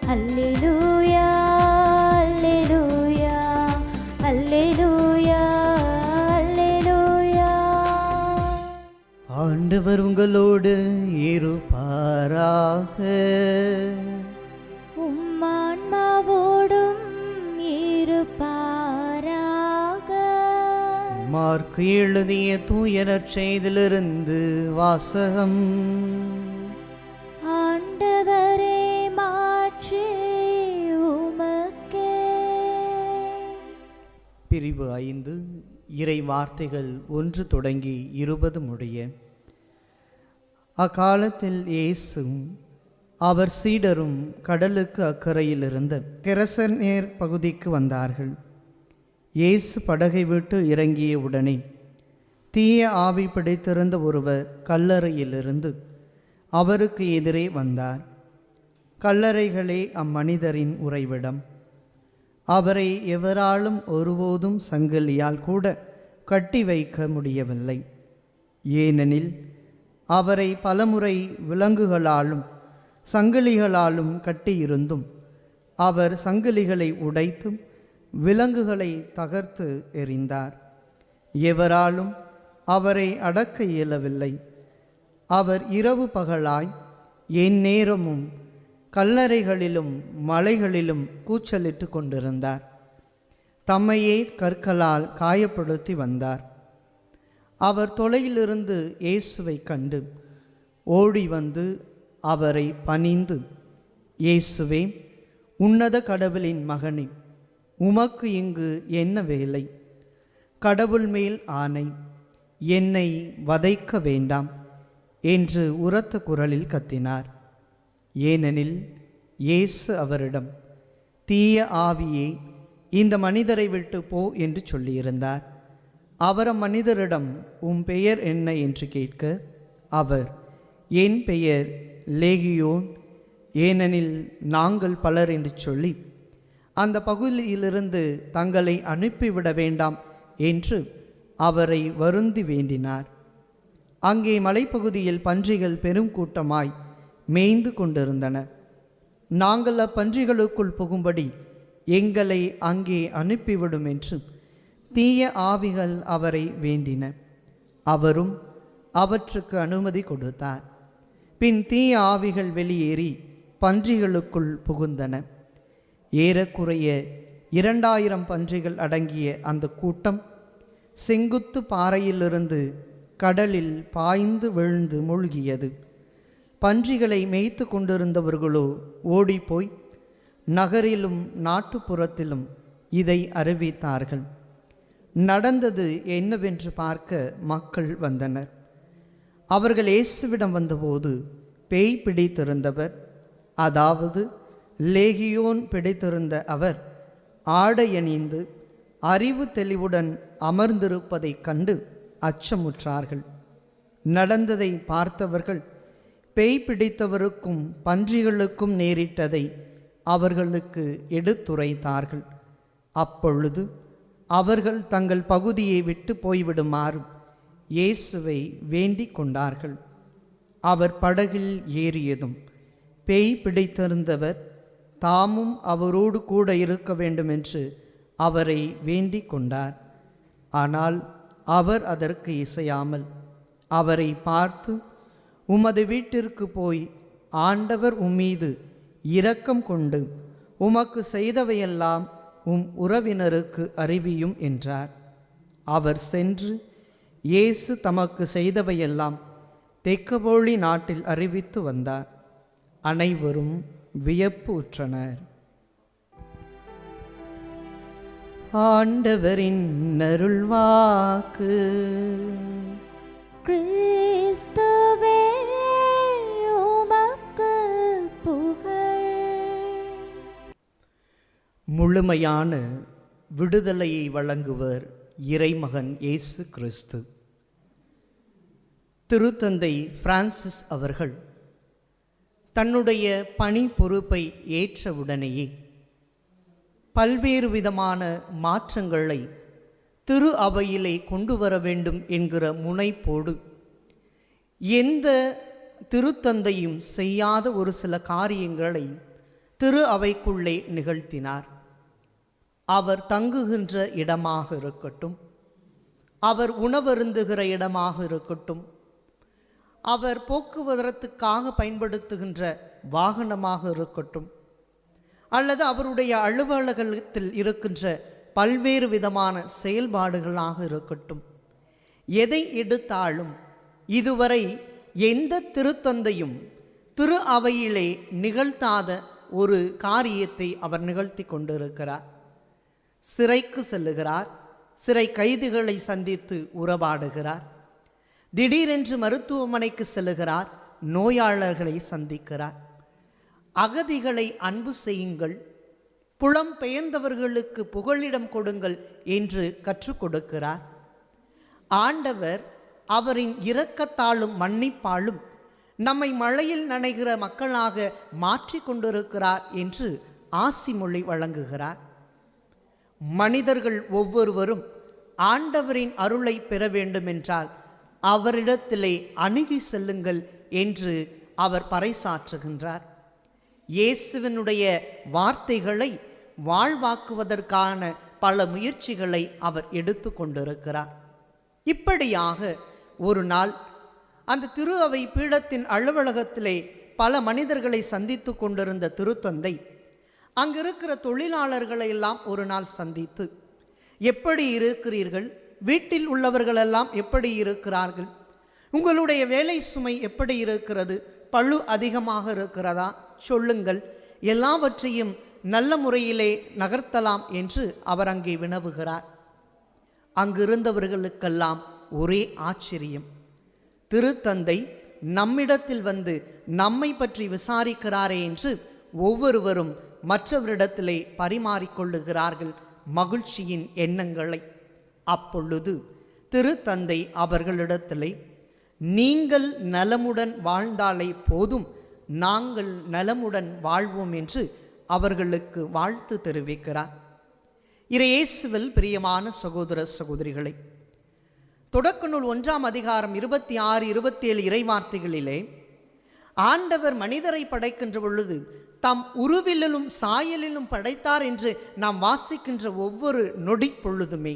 அல்லேலூயா அல்லேலூயா அல்லேலூயா அல்லேலூயா ஆண்டவர் உங்களோடு இருப்பாராக உம்மான்மாவோடும் இருப்பாராக மார்க்கு எழுதிய தூயரற் செய்திலிருந்து வாசகம் ஆண்டவரே மாற்றி உமக்கே பிரிவு ஐந்து இறை வார்த்தைகள் ஒன்று தொடங்கி இருபது முடிய அக்காலத்தில் இயேசும் அவர் சீடரும் கடலுக்கு அக்கறையில் இருந்த கெரசனேர் பகுதிக்கு வந்தார்கள் இயேசு படகை விட்டு இறங்கிய உடனே தீய ஆவி பிடித்திருந்த ஒருவர் கல்லறையிலிருந்து அவருக்கு எதிரே வந்தார் கல்லறைகளே அம்மனிதரின் உறைவிடம் அவரை எவராலும் ஒருபோதும் சங்கிலியால் கூட கட்டி வைக்க முடியவில்லை ஏனெனில் அவரை பலமுறை விலங்குகளாலும் சங்கிலிகளாலும் கட்டியிருந்தும் அவர் சங்கிலிகளை உடைத்தும் விலங்குகளை தகர்த்து எறிந்தார் எவராலும் அவரை அடக்க இயலவில்லை அவர் இரவு பகலாய் என் நேரமும் கல்லறைகளிலும் மலைகளிலும் கூச்சலிட்டு கொண்டிருந்தார் தம்மையே கற்களால் காயப்படுத்தி வந்தார் அவர் தொலையிலிருந்து இயேசுவை கண்டு ஓடி வந்து அவரை பணிந்து இயேசுவே உன்னத கடவுளின் மகனே உமக்கு இங்கு என்ன வேலை கடவுள் மேல் ஆணை என்னை வதைக்க வேண்டாம் என்று உரத்த குரலில் கத்தினார் ஏனெனில் இயேசு அவரிடம் தீய ஆவியே இந்த மனிதரை விட்டு போ என்று சொல்லியிருந்தார் அவர் அம்மனிதரிடம் உம் பெயர் என்ன என்று கேட்க அவர் என் பெயர் லேகியோன் ஏனெனில் நாங்கள் பலர் என்று சொல்லி அந்த பகுதியிலிருந்து தங்களை அனுப்பிவிட வேண்டாம் என்று அவரை வருந்தி வேண்டினார் அங்கே மலைப்பகுதியில் பன்றிகள் பெரும் கூட்டமாய் மேய்ந்து கொண்டிருந்தன நாங்கள் அப்பன்றிகளுக்குள் புகும்படி எங்களை அங்கே அனுப்பிவிடும் என்று தீய ஆவிகள் அவரை வேண்டின அவரும் அவற்றுக்கு அனுமதி கொடுத்தார் பின் தீய ஆவிகள் வெளியேறி பன்றிகளுக்குள் புகுந்தன ஏறக்குறைய இரண்டாயிரம் பன்றிகள் அடங்கிய அந்த கூட்டம் செங்குத்து பாறையிலிருந்து கடலில் பாய்ந்து விழுந்து மூழ்கியது பன்றிகளை மேய்த்து கொண்டிருந்தவர்களோ ஓடிப்போய் நகரிலும் நாட்டுப்புறத்திலும் இதை அறிவித்தார்கள் நடந்தது என்னவென்று பார்க்க மக்கள் வந்தனர் அவர்கள் இயேசுவிடம் வந்தபோது பேய் பிடித்திருந்தவர் அதாவது லேகியோன் பிடித்திருந்த அவர் ஆடை அணிந்து அறிவு தெளிவுடன் அமர்ந்திருப்பதைக் கண்டு அச்சமுற்றார்கள் நடந்ததை பார்த்தவர்கள் பேய் பிடித்தவருக்கும் பன்றிகளுக்கும் நேரிட்டதை அவர்களுக்கு எடுத்துரைத்தார்கள் அப்பொழுது அவர்கள் தங்கள் பகுதியை விட்டு போய்விடுமாறு இயேசுவை வேண்டிக் கொண்டார்கள் அவர் படகில் ஏறியதும் பேய் பிடித்திருந்தவர் தாமும் அவரோடு கூட இருக்க வேண்டுமென்று அவரை வேண்டிக் கொண்டார் ஆனால் அவர் அதற்கு இசையாமல் அவரை பார்த்து உமது வீட்டிற்கு போய் ஆண்டவர் உம்மீது இரக்கம் கொண்டு உமக்கு செய்தவையெல்லாம் உம் உறவினருக்கு அறிவியும் என்றார் அவர் சென்று இயேசு தமக்கு செய்தவையெல்லாம் தெக்கபோழி நாட்டில் அறிவித்து வந்தார் அனைவரும் வியப்பு உற்றனர் ஆண்டவரின் அருள்வாக்கு கிறிஸ்துவே உமக்கு புகழ் முழுமையான விடுதலையை வழங்குவர் இறைமகன் இயேசு கிறிஸ்து திருத்தந்தை பிரான்சிஸ் அவர்கள் தன்னுடைய பணி பொறுப்பை ஏற்றவுடனேயே பல்வேறு விதமான மாற்றங்களை திரு அவையிலே கொண்டு வர வேண்டும் என்கிற முனைப்போடு எந்த திருத்தந்தையும் செய்யாத ஒரு சில காரியங்களை திரு அவைக்குள்ளே நிகழ்த்தினார் அவர் தங்குகின்ற இடமாக இருக்கட்டும் அவர் உணவருந்துகிற இடமாக இருக்கட்டும் அவர் போக்குவரத்துக்காக பயன்படுத்துகின்ற வாகனமாக இருக்கட்டும் அல்லது அவருடைய அலுவலகத்தில் இருக்கின்ற பல்வேறு விதமான செயல்பாடுகளாக இருக்கட்டும் எதை எடுத்தாலும் இதுவரை எந்த திருத்தந்தையும் திரு அவையிலே நிகழ்த்தாத ஒரு காரியத்தை அவர் நிகழ்த்தி கொண்டிருக்கிறார் சிறைக்கு செல்லுகிறார் சிறை கைதிகளை சந்தித்து உறவாடுகிறார் திடீரென்று மருத்துவமனைக்கு செல்லுகிறார் நோயாளர்களை சந்திக்கிறார் அகதிகளை அன்பு செய்யுங்கள் புலம் பெயர்ந்தவர்களுக்கு புகலிடம் கொடுங்கள் என்று கற்றுக் கொடுக்கிறார் ஆண்டவர் அவரின் இரக்கத்தாலும் மன்னிப்பாலும் நம்மை மழையில் நனைகிற மக்களாக மாற்றி கொண்டிருக்கிறார் என்று ஆசிமொழி வழங்குகிறார் மனிதர்கள் ஒவ்வொருவரும் ஆண்டவரின் அருளை பெற வேண்டுமென்றால் அவரிடத்திலே அணுகி செல்லுங்கள் என்று அவர் பறைசாற்றுகின்றார் இயேசுவினுடைய வார்த்தைகளை வாழ்வாக்குவதற்கான பல முயற்சிகளை அவர் எடுத்து கொண்டிருக்கிறார் இப்படியாக ஒரு நாள் அந்த திரு அவை பீடத்தின் அலுவலகத்திலே பல மனிதர்களை சந்தித்து கொண்டிருந்த திருத்தந்தை அங்கிருக்கிற தொழிலாளர்களை எல்லாம் ஒரு நாள் சந்தித்து எப்படி இருக்கிறீர்கள் வீட்டில் உள்ளவர்களெல்லாம் எப்படி இருக்கிறார்கள் உங்களுடைய வேலை சுமை எப்படி இருக்கிறது பழு அதிகமாக இருக்கிறதா சொல்லுங்கள் எல்லாவற்றையும் நல்ல முறையிலே நகர்த்தலாம் என்று அவர் அங்கே வினவுகிறார் அங்கிருந்தவர்களுக்கெல்லாம் ஒரே ஆச்சரியம் திருத்தந்தை நம்மிடத்தில் வந்து நம்மை பற்றி விசாரிக்கிறாரே என்று ஒவ்வொருவரும் மற்றவரிடத்திலே பரிமாறிக்கொள்ளுகிறார்கள் மகிழ்ச்சியின் எண்ணங்களை அப்பொழுது திருத்தந்தை அவர்களிடத்திலே நீங்கள் நலமுடன் வாழ்ந்தாலே போதும் நாங்கள் நலமுடன் வாழ்வோம் என்று அவர்களுக்கு வாழ்த்து தெரிவிக்கிறார் இறையேசுவில் பிரியமான சகோதர சகோதரிகளை தொடக்க நூல் ஒன்றாம் அதிகாரம் இருபத்தி ஆறு இருபத்தி ஏழு இறைவார்த்தைகளிலே ஆண்டவர் மனிதரை படைக்கின்ற பொழுது தம் உருவிலும் சாயலிலும் படைத்தார் என்று நாம் வாசிக்கின்ற ஒவ்வொரு நொடி பொழுதுமே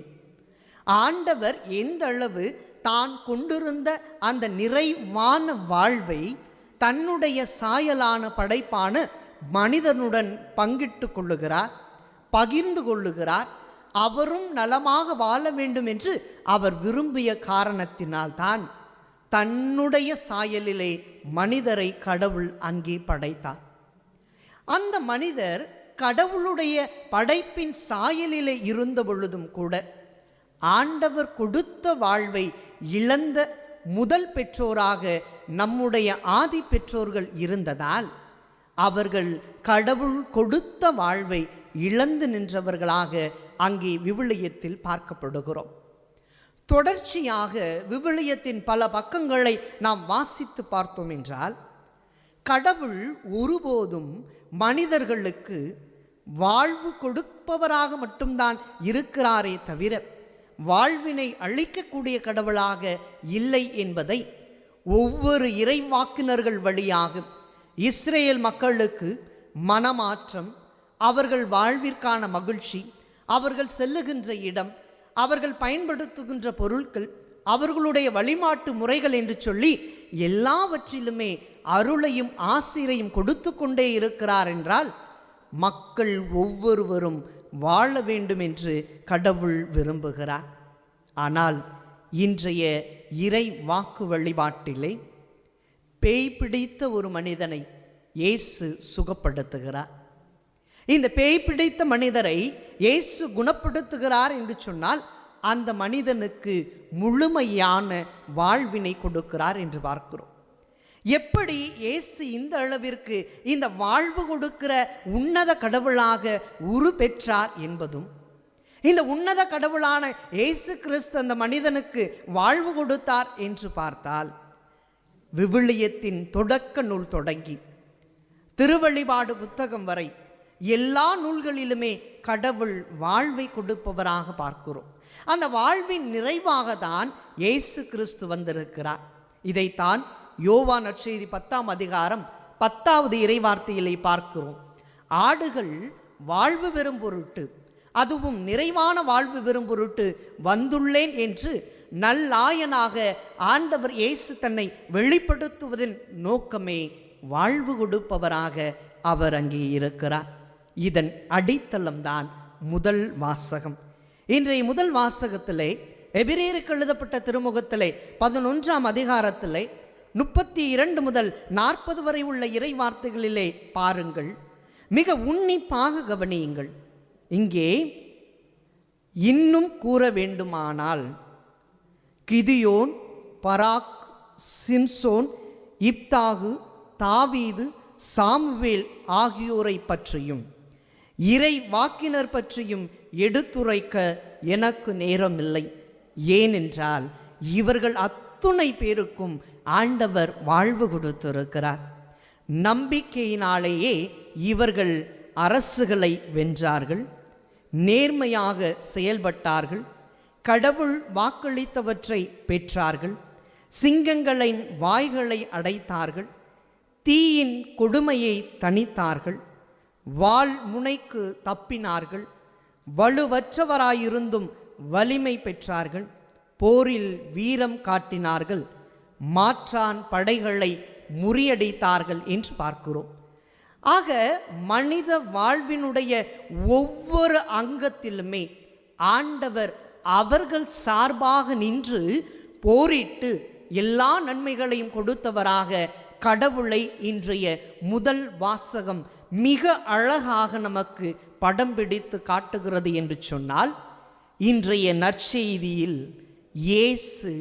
ஆண்டவர் எந்த அளவு தான் கொண்டிருந்த அந்த நிறைவான வாழ்வை தன்னுடைய சாயலான படைப்பான மனிதனுடன் பங்கிட்டு கொள்ளுகிறார் பகிர்ந்து கொள்ளுகிறார் அவரும் நலமாக வாழ வேண்டும் என்று அவர் விரும்பிய காரணத்தினால்தான் தன்னுடைய சாயலிலே மனிதரை கடவுள் அங்கே படைத்தார் அந்த மனிதர் கடவுளுடைய படைப்பின் சாயலிலே இருந்த பொழுதும் கூட ஆண்டவர் கொடுத்த வாழ்வை இழந்த முதல் பெற்றோராக நம்முடைய ஆதி பெற்றோர்கள் இருந்ததால் அவர்கள் கடவுள் கொடுத்த வாழ்வை இழந்து நின்றவர்களாக அங்கே விவிலியத்தில் பார்க்கப்படுகிறோம் தொடர்ச்சியாக விவிலியத்தின் பல பக்கங்களை நாம் வாசித்து பார்த்தோம் என்றால் கடவுள் ஒருபோதும் மனிதர்களுக்கு வாழ்வு கொடுப்பவராக மட்டும்தான் இருக்கிறாரே தவிர வாழ்வினை அளிக்கக்கூடிய கடவுளாக இல்லை என்பதை ஒவ்வொரு இறைவாக்கினர்கள் வழியாக இஸ்ரேல் மக்களுக்கு மனமாற்றம் அவர்கள் வாழ்விற்கான மகிழ்ச்சி அவர்கள் செல்லுகின்ற இடம் அவர்கள் பயன்படுத்துகின்ற பொருட்கள் அவர்களுடைய வழிபாட்டு முறைகள் என்று சொல்லி எல்லாவற்றிலுமே அருளையும் ஆசிரையும் கொடுத்து கொண்டே இருக்கிறார் என்றால் மக்கள் ஒவ்வொருவரும் வாழ வேண்டும் என்று கடவுள் விரும்புகிறார் ஆனால் இன்றைய இறை வாக்கு வழிபாட்டிலே பேய் பிடித்த ஒரு மனிதனை இயேசு சுகப்படுத்துகிறார் இந்த பேய் பிடித்த மனிதரை இயேசு குணப்படுத்துகிறார் என்று சொன்னால் அந்த மனிதனுக்கு முழுமையான வாழ்வினை கொடுக்கிறார் என்று பார்க்கிறோம் எப்படி இயேசு இந்த அளவிற்கு இந்த வாழ்வு கொடுக்கிற உன்னத கடவுளாக உரு பெற்றார் என்பதும் இந்த உன்னத கடவுளான இயேசு கிறிஸ்து அந்த மனிதனுக்கு வாழ்வு கொடுத்தார் என்று பார்த்தால் விவிலியத்தின் தொடக்க நூல் தொடங்கி திருவழிபாடு புத்தகம் வரை எல்லா நூல்களிலுமே கடவுள் வாழ்வை கொடுப்பவராக பார்க்கிறோம் அந்த வாழ்வின் நிறைவாக தான் இயேசு கிறிஸ்து வந்திருக்கிறார் இதைத்தான் யோவா நற்செய்தி பத்தாம் அதிகாரம் பத்தாவது இறைவார்த்தையிலே பார்க்கிறோம் ஆடுகள் வாழ்வு பெறும் பொருட்டு அதுவும் நிறைவான வாழ்வு பெறும் பொருட்டு வந்துள்ளேன் என்று நல்லாயனாக ஆண்டவர் இயேசு தன்னை வெளிப்படுத்துவதன் நோக்கமே வாழ்வு கொடுப்பவராக அவர் அங்கே இருக்கிறார் இதன் அடித்தளம்தான் முதல் வாசகம் இன்றைய முதல் வாசகத்திலே எபிரேருக்கு எழுதப்பட்ட திருமுகத்திலே பதினொன்றாம் அதிகாரத்திலே முப்பத்தி இரண்டு முதல் நாற்பது வரை உள்ள இறை வார்த்தைகளிலே பாருங்கள் மிக உன்னிப்பாக கவனியுங்கள் இங்கே இன்னும் கூற வேண்டுமானால் கிதியோன் பராக் சிம்சோன் இப்தாகு தாவீது சாமுவேல் ஆகியோரை பற்றியும் இறை வாக்கினர் பற்றியும் எடுத்துரைக்க எனக்கு நேரமில்லை ஏனென்றால் இவர்கள் அத்துணை பேருக்கும் ஆண்டவர் வாழ்வு கொடுத்திருக்கிறார் நம்பிக்கையினாலேயே இவர்கள் அரசுகளை வென்றார்கள் நேர்மையாக செயல்பட்டார்கள் கடவுள் வாக்களித்தவற்றை பெற்றார்கள் சிங்கங்களின் வாய்களை அடைத்தார்கள் தீயின் கொடுமையை தணித்தார்கள் வாள் முனைக்கு தப்பினார்கள் வலுவற்றவராயிருந்தும் வலிமை பெற்றார்கள் போரில் வீரம் காட்டினார்கள் மாற்றான் படைகளை முறியடித்தார்கள் என்று பார்க்கிறோம் ஆக மனித வாழ்வினுடைய ஒவ்வொரு அங்கத்திலுமே ஆண்டவர் அவர்கள் சார்பாக நின்று போரிட்டு எல்லா நன்மைகளையும் கொடுத்தவராக கடவுளை இன்றைய முதல் வாசகம் மிக அழகாக நமக்கு படம் பிடித்து காட்டுகிறது என்று சொன்னால் இன்றைய நற்செய்தியில் இயேசு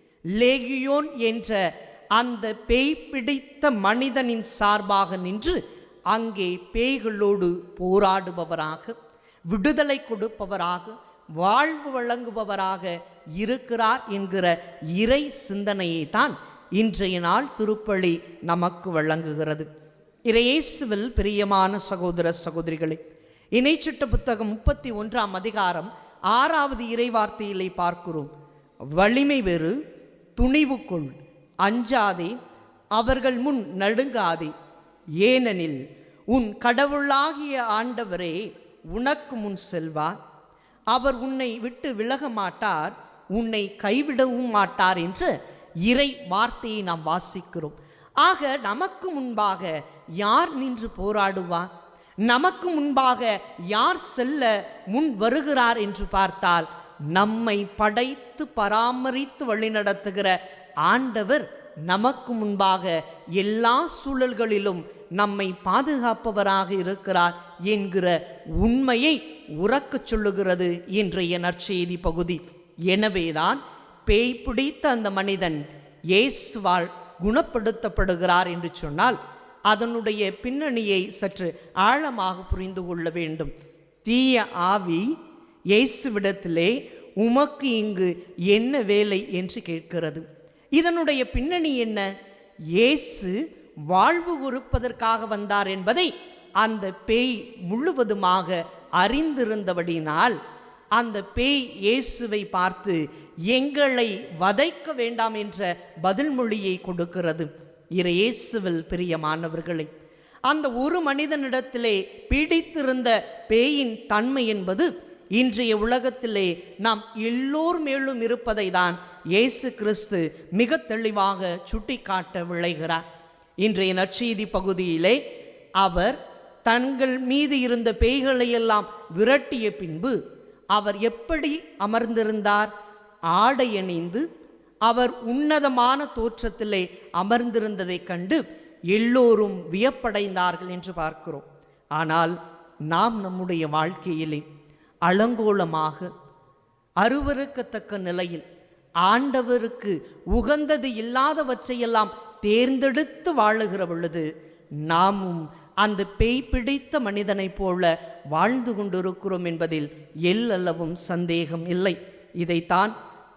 லேகியோன் என்ற அந்த பேய் பிடித்த மனிதனின் சார்பாக நின்று அங்கே பேய்களோடு போராடுபவராக விடுதலை கொடுப்பவராக வாழ்வு வழங்குபவராக இருக்கிறார் என்கிற இறை சிந்தனையை தான் இன்றைய நாள் திருப்பலி நமக்கு வழங்குகிறது இறையேசுவில் பிரியமான சகோதர சகோதரிகளே இணைச்சிட்ட புத்தகம் முப்பத்தி ஒன்றாம் அதிகாரம் ஆறாவது இறைவார்த்தையிலே பார்க்கிறோம் வலிமை பெறு துணிவு கொள் அஞ்சாதே அவர்கள் முன் நடுங்காதே ஏனெனில் உன் கடவுளாகிய ஆண்டவரே உனக்கு முன் செல்வார் அவர் உன்னை விட்டு விலக மாட்டார் உன்னை கைவிடவும் மாட்டார் என்ற இறை வார்த்தையை நாம் வாசிக்கிறோம் ஆக நமக்கு முன்பாக யார் நின்று போராடுவார் நமக்கு முன்பாக யார் செல்ல முன் வருகிறார் என்று பார்த்தால் நம்மை படைத்து பராமரித்து வழிநடத்துகிற ஆண்டவர் நமக்கு முன்பாக எல்லா சூழல்களிலும் நம்மை பாதுகாப்பவராக இருக்கிறார் என்கிற உண்மையை உறக்கச் சொல்லுகிறது இன்றைய நற்செய்தி பகுதி எனவேதான் பேய் பிடித்த அந்த மனிதன் இயேசுவால் குணப்படுத்தப்படுகிறார் என்று சொன்னால் அதனுடைய பின்னணியை சற்று ஆழமாக புரிந்து கொள்ள வேண்டும் தீய ஆவி இயேசுவிடத்திலே உமக்கு இங்கு என்ன வேலை என்று கேட்கிறது இதனுடைய பின்னணி என்ன இயேசு வாழ்வு கொடுப்பதற்காக வந்தார் என்பதை அந்த பேய் முழுவதுமாக அறிந்திருந்தபடினால் அந்த பேய் இயேசுவை பார்த்து எங்களை வதைக்க வேண்டாம் என்ற பதில் மொழியை கொடுக்கிறது இறை இயேசுவில் பிரியமானவர்களே அந்த ஒரு மனிதனிடத்திலே பீடித்திருந்த பேயின் தன்மை என்பது இன்றைய உலகத்திலே நாம் எல்லோர் மேலும் இருப்பதை தான் இயேசு கிறிஸ்து மிக தெளிவாக சுட்டிக்காட்ட விளைகிறார் இன்றைய நற்செய்தி பகுதியிலே அவர் தங்கள் மீது இருந்த பேய்களை எல்லாம் விரட்டிய பின்பு அவர் எப்படி அமர்ந்திருந்தார் ஆடை அணிந்து அவர் உன்னதமான தோற்றத்திலே அமர்ந்திருந்ததைக் கண்டு எல்லோரும் வியப்படைந்தார்கள் என்று பார்க்கிறோம் ஆனால் நாம் நம்முடைய வாழ்க்கையிலே அலங்கோலமாக அருவருக்கத்தக்க நிலையில் ஆண்டவருக்கு உகந்தது இல்லாதவற்றையெல்லாம் தேர்ந்தெடுத்து வாழுகிற பொழுது நாமும் அந்த பேய் பிடித்த மனிதனைப் போல வாழ்ந்து கொண்டிருக்கிறோம் என்பதில் எல்லளவும் சந்தேகம் இல்லை இதைத்தான்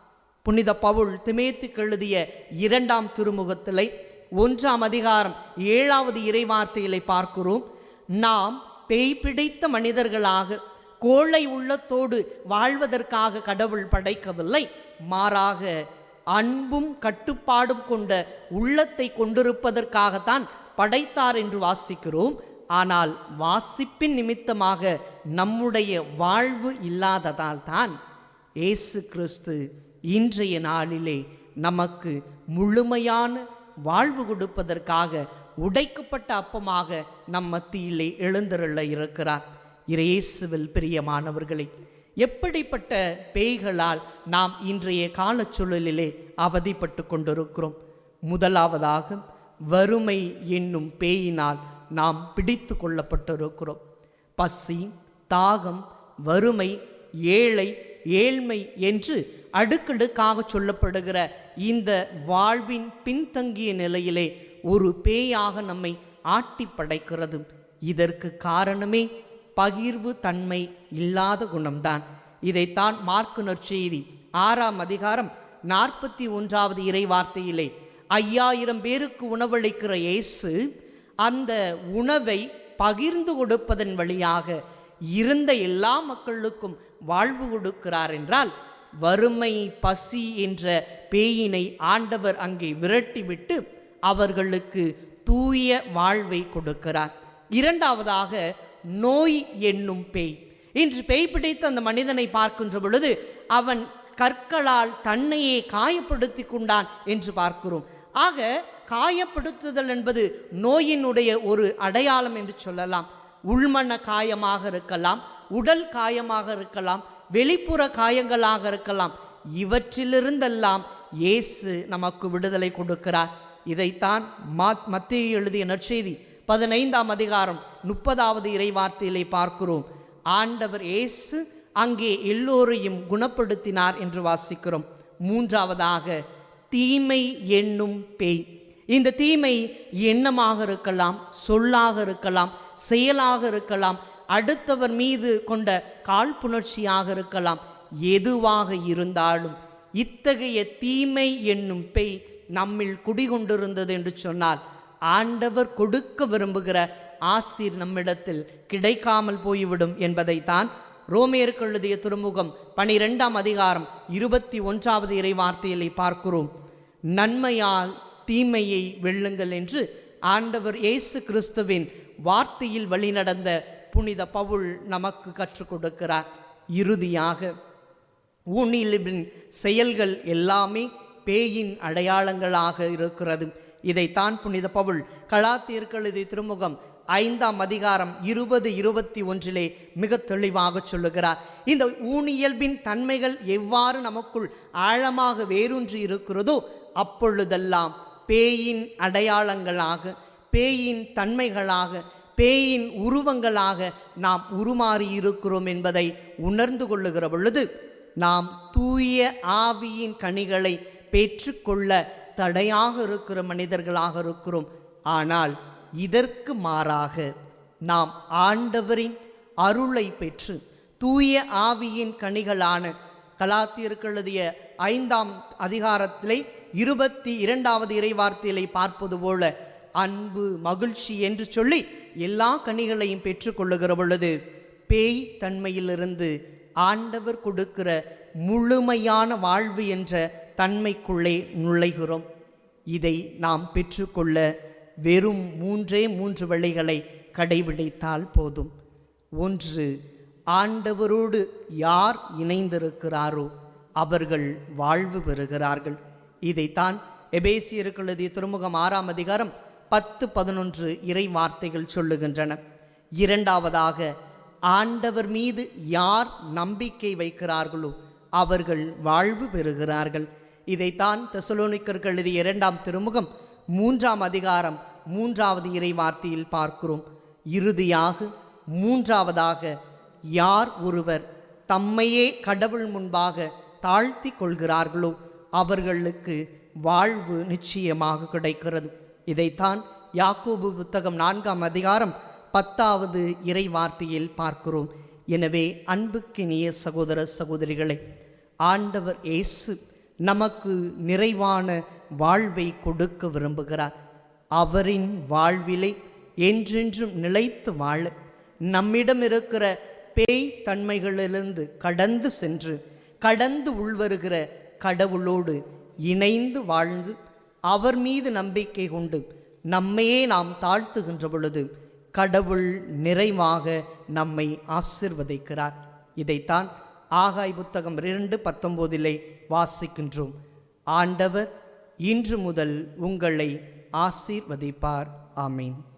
புனித பவுல் திமேத்துக்கு எழுதிய இரண்டாம் திருமுகத்திலே ஒன்றாம் அதிகாரம் ஏழாவது இறைவார்த்தையிலே பார்க்கிறோம் நாம் பேய் பிடித்த மனிதர்களாக கோழை உள்ளத்தோடு வாழ்வதற்காக கடவுள் படைக்கவில்லை மாறாக அன்பும் கட்டுப்பாடும் கொண்ட உள்ளத்தை கொண்டிருப்பதற்காகத்தான் படைத்தார் என்று வாசிக்கிறோம் ஆனால் வாசிப்பின் நிமித்தமாக நம்முடைய வாழ்வு இல்லாததால் தான் இயேசு கிறிஸ்து இன்றைய நாளிலே நமக்கு முழுமையான வாழ்வு கொடுப்பதற்காக உடைக்கப்பட்ட அப்பமாக நம் மத்தியிலே எழுந்தருள இருக்கிறார் இயேசுவில் பிரியமானவர்களே எப்படிப்பட்ட பேய்களால் நாம் இன்றைய காலச்சூழலிலே அவதிப்பட்டு கொண்டிருக்கிறோம் முதலாவதாக வறுமை என்னும் பேயினால் நாம் பிடித்து கொள்ளப்பட்டிருக்கிறோம் பசி தாகம் வறுமை ஏழை ஏழ்மை என்று அடுக்கடுக்காக சொல்லப்படுகிற இந்த வாழ்வின் பின்தங்கிய நிலையிலே ஒரு பேயாக நம்மை ஆட்டி படைக்கிறது இதற்கு காரணமே பகிர்வு தன்மை இல்லாத குணம்தான் இதைத்தான் மார்க்கு நற்செய்தி ஆறாம் அதிகாரம் நாற்பத்தி ஒன்றாவது இறை வார்த்தையிலே ஐயாயிரம் பேருக்கு உணவளிக்கிற இயேசு அந்த உணவை பகிர்ந்து கொடுப்பதன் வழியாக இருந்த எல்லா மக்களுக்கும் வாழ்வு கொடுக்கிறார் என்றால் வறுமை பசி என்ற பேயினை ஆண்டவர் அங்கே விரட்டிவிட்டு அவர்களுக்கு தூய வாழ்வை கொடுக்கிறார் இரண்டாவதாக நோய் என்னும் பேய் இன்று பேய் பிடித்த அந்த மனிதனை பார்க்கின்ற பொழுது அவன் கற்களால் தன்னையே காயப்படுத்தி கொண்டான் என்று பார்க்கிறோம் ஆக காயப்படுத்துதல் என்பது நோயினுடைய ஒரு அடையாளம் என்று சொல்லலாம் உள்மன காயமாக இருக்கலாம் உடல் காயமாக இருக்கலாம் வெளிப்புற காயங்களாக இருக்கலாம் இவற்றிலிருந்தெல்லாம் இயேசு நமக்கு விடுதலை கொடுக்கிறார் இதைத்தான் மாத் மத்திய எழுதிய நற்செய்தி பதினைந்தாம் அதிகாரம் முப்பதாவது இறை வார்த்தையிலே பார்க்கிறோம் ஆண்டவர் இயேசு அங்கே எல்லோரையும் குணப்படுத்தினார் என்று வாசிக்கிறோம் மூன்றாவதாக தீமை என்னும் பேய் இந்த தீமை எண்ணமாக இருக்கலாம் சொல்லாக இருக்கலாம் செயலாக இருக்கலாம் அடுத்தவர் மீது கொண்ட காழ்ப்புணர்ச்சியாக இருக்கலாம் எதுவாக இருந்தாலும் இத்தகைய தீமை என்னும் பேய் நம்மில் குடிகொண்டிருந்தது என்று சொன்னால் ஆண்டவர் கொடுக்க விரும்புகிற ஆசீர் நம்மிடத்தில் கிடைக்காமல் போய்விடும் என்பதைத்தான் ரோமேருக்கு எழுதிய திருமுகம் பனிரெண்டாம் அதிகாரம் இருபத்தி ஒன்றாவது இறை வார்த்தையிலே பார்க்கிறோம் நன்மையால் தீமையை வெல்லுங்கள் என்று ஆண்டவர் இயேசு கிறிஸ்துவின் வார்த்தையில் வழிநடந்த புனித பவுல் நமக்கு கற்றுக் கொடுக்கிறார் இறுதியாக ஊனிலிபின் செயல்கள் எல்லாமே பேயின் அடையாளங்களாக இருக்கிறது இதைத்தான் புனித பவுல் கலாத்தியர்களது திருமுகம் ஐந்தாம் அதிகாரம் இருபது இருபத்தி ஒன்றிலே மிக தெளிவாக சொல்லுகிறார் இந்த ஊனியல்பின் தன்மைகள் எவ்வாறு நமக்குள் ஆழமாக வேரூன்றி இருக்கிறதோ அப்பொழுதெல்லாம் பேயின் அடையாளங்களாக பேயின் தன்மைகளாக பேயின் உருவங்களாக நாம் உருமாறி இருக்கிறோம் என்பதை உணர்ந்து கொள்ளுகிற பொழுது நாம் தூய ஆவியின் கனிகளை பெற்றுக்கொள்ள தடையாக இருக்கிற மனிதர்களாக இருக்கிறோம் ஆனால் இதற்கு மாறாக நாம் ஆண்டவரின் அருளை பெற்று தூய ஆவியின் கனிகளான கலாத்தியருக்கு எழுதிய ஐந்தாம் அதிகாரத்திலே இருபத்தி இரண்டாவது இறைவார்த்தையிலே பார்ப்பது போல அன்பு மகிழ்ச்சி என்று சொல்லி எல்லா கனிகளையும் பெற்றுக்கொள்ளுகிற பொழுது பேய் தன்மையிலிருந்து ஆண்டவர் கொடுக்கிற முழுமையான வாழ்வு என்ற தன்மைக்குள்ளே நுழைகிறோம் இதை நாம் பெற்றுக்கொள்ள வெறும் மூன்றே மூன்று வழிகளை கடைபிடித்தால் போதும் ஒன்று ஆண்டவரோடு யார் இணைந்திருக்கிறாரோ அவர்கள் வாழ்வு பெறுகிறார்கள் இதைத்தான் எபேசியருக்கு எழுதிய திருமுகம் ஆறாம் அதிகாரம் பத்து பதினொன்று இறை வார்த்தைகள் சொல்லுகின்றன இரண்டாவதாக ஆண்டவர் மீது யார் நம்பிக்கை வைக்கிறார்களோ அவர்கள் வாழ்வு பெறுகிறார்கள் இதைத்தான் தெசலோனிக்கர்கள் எழுதிய இரண்டாம் திருமுகம் மூன்றாம் அதிகாரம் மூன்றாவது இறை வார்த்தையில் பார்க்கிறோம் இறுதியாக மூன்றாவதாக யார் ஒருவர் தம்மையே கடவுள் முன்பாக தாழ்த்தி கொள்கிறார்களோ அவர்களுக்கு வாழ்வு நிச்சயமாக கிடைக்கிறது இதைத்தான் யாக்கோபு புத்தகம் நான்காம் அதிகாரம் பத்தாவது இறை வார்த்தையில் பார்க்கிறோம் எனவே அன்புக்கினிய சகோதர சகோதரிகளே ஆண்டவர் இயேசு நமக்கு நிறைவான வாழ்வை கொடுக்க விரும்புகிறார் அவரின் வாழ்விலை என்றென்றும் நிலைத்து வாழ நம்மிடம் இருக்கிற பேய் தன்மைகளிலிருந்து கடந்து சென்று கடந்து உள்வருகிற கடவுளோடு இணைந்து வாழ்ந்து அவர் மீது நம்பிக்கை கொண்டு நம்மையே நாம் தாழ்த்துகின்ற பொழுது கடவுள் நிறைவாக நம்மை ஆசிர்வதிக்கிறார் இதைத்தான் ஆகாய் புத்தகம் இரண்டு பத்தொம்போதிலே வாசிக்கின்றோம் ஆண்டவர் இன்று முதல் உங்களை ஆசீர்வதிப்பார் ஆமீன்